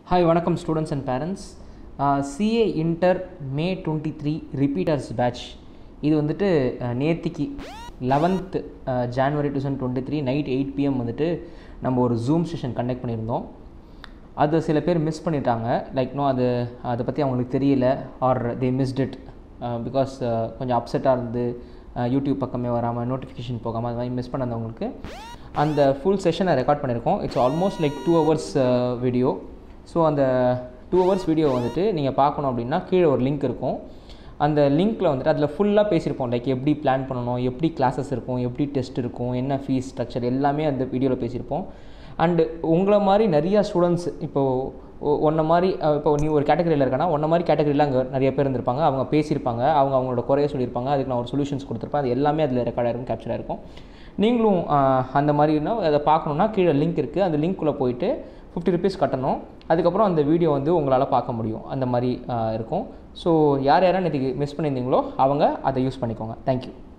hi வணக்கம் students and parents CA inter May twenty three repeaters batch இது வந்துட்டு நேத்திக்கு eleventh January two thousand twenty three night eight PM வந்துட்டு நம்ம ஒரு ஜூம் செஷன் கண்டக்ட் பண்ணியிருந்தோம் அது சில பேர் மிஸ் பண்ணிட்டாங்க லைக் நோ அது அதை பற்றி அவங்களுக்கு தெரியல are they missed it because கொஞ்சம் அப்செட்டாக இருந்து யூடியூப் பக்கமே வராமல் நோட்டிஃபிகேஷன் போகாமல் அது மாதிரி மிஸ் பண்ணவங்களுக்கு அந்த ஃபுல் செஷனை ரெக்கார்ட் பண்ணியிருக்கோம் it's almost like two hours video so அந்த டூ ஹவர்ஸ் வீடியோ வந்துட்டு நீங்கள் பார்க்கணும் அப்படின்னா கீழே ஒரு லிங்க் இருக்கும் அந்த லிங்க்கில் வந்துட்டு அதில் ஃபுல்லாக பேசியிருப்போம் லைக் எப்படி பிளான் பண்ணணும் எப்படி கிளாஸஸ் இருக்கும் எப்படி டெஸ்ட் இருக்கும் என்ன ஃபீஸ் ஸ்ட்ரக்சர் எல்லாமே அந்த வீடியோவில் பேசியிருப்போம் அண்டு உங்களை மாதிரி நிறையா ஸ்டூடெண்ட்ஸ் இப்போது ஒன்றை மாதிரி இப்போ நீ ஒரு கேட்டகரியில் இருக்கனா ஒன்றை மாதிரி கேட்டகரியில் அங்கே நிறைய பேர் இருந்திருப்பாங்க அவங்க பேசியிருப்பாங்க அவங்க அவங்களோட குறைய சொல்லியிருப்பாங்க அதுக்கு நான் ஒரு சொல்யூஷன்ஸ் கொடுத்துருப்பேன் அது எல்லாமே அதில் ரெக்கார்ட் ஆகிருக்கும் கேப்சர் ஆகிருக்கும் நீங்களும் அந்த மாதிரினா அதை பார்க்கணுன்னா கீழே லிங்க் இருக்குது அந்த லிங்க்குள்ளே போயிட்டு ஃபிஃப்டி ருபீஸ் கட்டணும் அதுக்கப்புறம் அந்த வீடியோ வந்து உங்களால் பார்க்க முடியும் அந்த மாதிரி இருக்கும் ஸோ யார் யாரெல்லாம் இன்றைக்கி மிஸ் பண்ணியிருந்தீங்களோ அவங்க அதை யூஸ் பண்ணிக்கோங்க தேங்க்யூ